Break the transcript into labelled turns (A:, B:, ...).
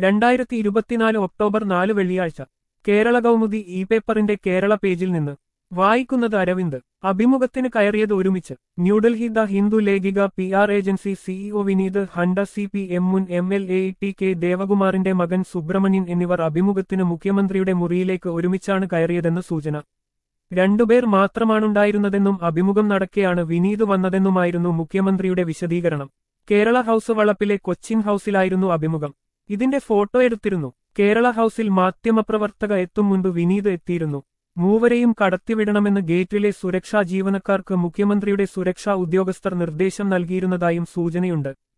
A: രണ്ടായിരത്തി ഇരുപത്തിനാല് ഒക്ടോബർ നാല് വെള്ളിയാഴ്ച കേരള കൗമുദി ഇ പേപ്പറിന്റെ കേരള പേജിൽ നിന്ന് വായിക്കുന്നത് അരവിന്ദ് അഭിമുഖത്തിന് കയറിയത് ഒരുമിച്ച് ന്യൂഡൽഹി ദ ഹിന്ദു ലേഖിക P R agency CEO Vineeth Handa C P M മുൻ M L A T K ദേവകുമാറിന്റെ മകൻ സുബ്രഹ്മണ്യൻ എന്നിവർ അഭിമുഖത്തിന് മുഖ്യമന്ത്രിയുടെ മുറിയിലേക്ക് ഒരുമിച്ചാണ് കയറിയതെന്ന് സൂചന രണ്ടുപേർ മാത്രമാണുണ്ടായിരുന്നതെന്നും അഭിമുഖം നടക്കെയാണ് വിനീത് വന്നതെന്നുമായിരുന്നു മുഖ്യമന്ത്രിയുടെ വിശദീകരണം കേരള ഹൌസ് വളപ്പിലെ കൊച്ചിൻ ഹൌസിലായിരുന്നു അഭിമുഖം ഇതിന്റെ ഫോട്ടോ എടുത്തിരുന്നു കേരള ഹൌസിൽ മാധ്യമപ്രവർത്തക എത്തും മുൻപ് വിനീത് എത്തിയിരുന്നു മൂവരെയും കടത്തിവിടണമെന്ന് ഗേറ്റിലെ സുരക്ഷാ ജീവനക്കാർക്ക് മുഖ്യമന്ത്രിയുടെ സുരക്ഷാ ഉദ്യോഗസ്ഥർ നിർദ്ദേശം നൽകിയിരുന്നതായും സൂചനയുണ്ട്